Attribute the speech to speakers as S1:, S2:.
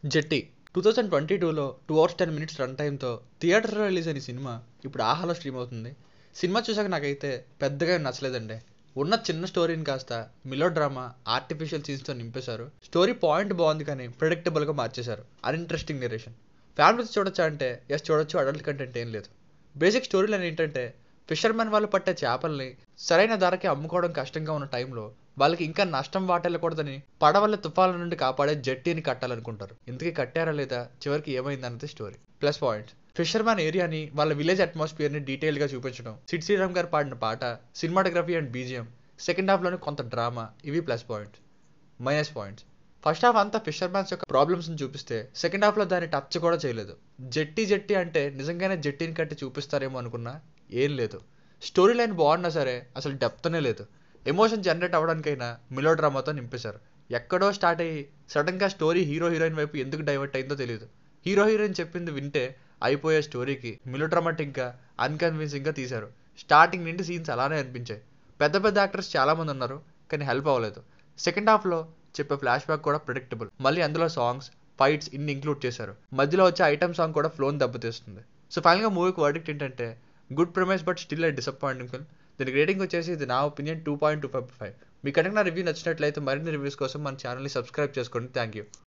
S1: జెట్టి two thousand twenty టూలో two hours ten minutes run టైంతో థియేటర్లో రిలీజ్ అయిన ఈ సినిమా ఇప్పుడు ఆహాలో స్ట్రీమ్ అవుతుంది సినిమా చూసాక నాకైతే పెద్దగా ఏం నచ్చలేదండి ఉన్న చిన్న స్టోరీని కాస్త మిలో డ్రామా ఆర్టిఫిషియల్ సీన్స్తో నింపేశారు స్టోరీ పాయింట్ బాగుంది కానీ ప్రిడిక్టబుల్గా మార్చేశారు అన్ఇంట్రెస్టింగ్ నెరేషన్ ఫ్యామిలీతో చూడొచ్చా అంటే ఎస్ చూడొచ్చు అడల్ట్ కంటెంట్ ఏం లేదు బేసిక్ స్టోరీ లైన్ ఏంటంటే ఫిషర్మెన్ వాళ్ళు పట్టే చేపల్ని సరైన ధరకి అమ్ముకోవడం కష్టంగా ఉన్న టైంలో వాళ్ళకి ఇంకా నష్టం వాటిల్లకూడదని పడవల తుఫాల నుండి కాపాడే జట్టీని కట్టాలనుకుంటారు ఇంతకీ కట్టారా లేదా చివరికి ఏమైంది అన్నది స్టోరీ ప్లస్ పాయింట్ ఫిషర్మ్యాన్ ఏరియాని వాళ్ళ విలేజ్ అట్మాస్ఫియర్ని డీటెయిల్గా చూపించడం సిడ్ శ్రీరామ్ గారు పాడిన పాట సినిమాటోగ్రఫీ అండ్ బీజిఎం సెకండ్ హాఫ్లోనే కొంత డ్రామా ఇవి plus points minus points first half అంతా ఫిషర్మ్యాన్స్ యొక్క ప్రాబ్లమ్స్ని చూపిస్తే సెకండ్ హాఫ్లో దాన్ని టచ్ కూడా చేయలేదు జట్టి జట్టి అంటే నిజంగానే జట్టిని కట్టి చూపిస్తారేమో అనుకున్నా ఏం లేదు స్టోరీ లైన్ బాగున్నా సరే అసలు డెప్త్నే లేదు ఎమోషన్ జనరేట్ అవ్వడానికైనా మిలో డ్రామాతో నింపేశారు ఎక్కడో స్టార్ట్ అయ్యి సడన్గా స్టోరీ హీరో హీరోయిన్ వైపు ఎందుకు డైవర్ట్ అయిందో తెలియదు హీరో హీరోయిన్ చెప్పింది వింటే అయిపోయే స్టోరీకి మిలో డ్రామాటిక్గా అన్కన్విన్సింగ్గా తీశారు స్టార్టింగ్ నుండి సీన్స్ అలానే అనిపించాయి పెద్ద పెద్ద యాక్టర్స్ చాలామంది ఉన్నారు కానీ హెల్ప్ అవ్వలేదు సెకండ్ హాఫ్లో చెప్పే ఫ్లాష్ బ్యాక్ కూడా ప్రిడిక్టబుల్ మళ్ళీ అందులో సాంగ్స్ ఫైట్స్ ఇన్ని ఇంక్లూడ్ చేశారు మధ్యలో వచ్చే ఐటమ్ సాంగ్ కూడా ఫ్లోన్ దెబ్బతీస్తుంది సో ఫైనల్గా మూవీకి వర్డిక్ట్ ఏంటంటే good premise but still a disappointing film దీనికి రేటింగ్ వచ్చేసి ఇది నా opinion two point two five five మీకు కనుక నా రివ్యూ నచ్చినట్లయితే మరిన్ని రివ్యూస్ కోసం మన ఛానల్ని సబ్స్క్రైబ్ చేసుకోండి థ్యాంక్ యూ